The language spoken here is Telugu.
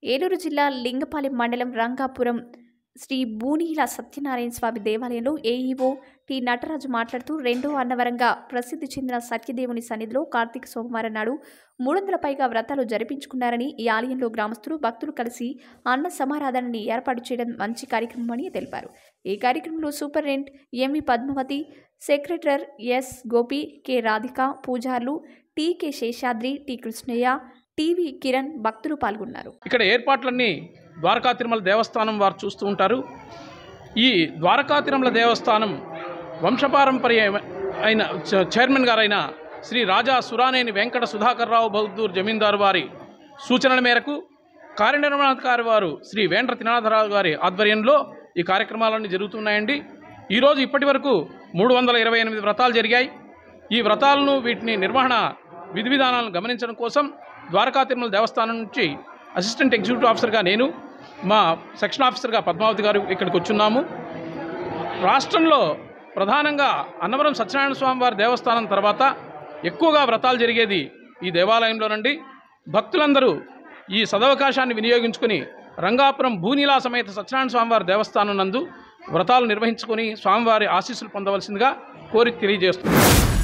ఏలూరు జిల్లా లింగపాలెం మండలం రంగాపురం శ్రీ బూనీల సత్యనారాయణ స్వామి దేవాలయంలో ఏఈఓ టి నటరాజు మాట్లాడుతూ రెండో అన్నవరంగా ప్రసిద్ధి చెందిన సత్యదేవుని సన్నిధిలో కార్తీక సోమవారం నాడు మూడు వందల పైగా వ్రతాలు జరిపించుకున్నారని ఈ ఆలయంలో గ్రామస్తులు భక్తులు కలిసి అన్న సమారాధనని ఏర్పాటు చేయడం మంచి కార్యక్రమమని తెలిపారు ఈ కార్యక్రమంలో superintendent MV Padmavathi secretary S Gopi K Radhika పూజార్లు TK Seshadri T Krishnaiah TV Kiran భక్తులు పాల్గొన్నారు ఇక్కడ ఏర్పాట్లన్నీ ద్వారకా తిరుమల దేవస్థానం వారు చూస్తూ ఉంటారు ఈ ద్వారకా తిరుమల దేవస్థానం వంశపారంపర్య అయిన చ- చైర్మన్ గారైన శ్రీ రాజా సురానేని వెంకట సుధాకర్రావు బౌద్ధూర్ జమీందారు వారి సూచనల మేరకు కార్యనిర్వహణాధికారి వారు శ్రీ వేండ్ర తినాథరావు గారి ఆధ్వర్యంలో ఈ కార్యక్రమాలన్నీ జరుగుతున్నాయండి ఈరోజు ఇప్పటి వరకు మూడు వందల ఇరవై ఎనిమిది వ్రతాలు జరిగాయి ఈ వ్రతాలను వీటిని నిర్వహణ విధి విధానాలను గమనించడం కోసం ద్వారకా తిరుమల దేవస్థానం నుంచి అసిస్టెంట్ ఎగ్జిక్యూటివ్ ఆఫీసర్గా నేను మా సెక్షన్ ఆఫీసర్గా పద్మావతి గారు ఇక్కడికి వచ్చున్నాము రాష్ట్రంలో ప్రధానంగా అన్నవరం సత్యనారాయణ స్వామి వారి దేవస్థానం తర్వాత ఎక్కువగా వ్రతాలు జరిగేది ఈ దేవాలయంలోనండి భక్తులందరూ ఈ సదవకాశాన్ని వినియోగించుకుని రంగాపురం భూనీలా సమేత సత్యనారాయణ స్వామివారి దేవస్థానం నందు వ్రతాలు నిర్వహించుకొని స్వామివారి ఆశీస్సులు పొందవలసిందిగా కోరి తెలియజేస్తున్నాను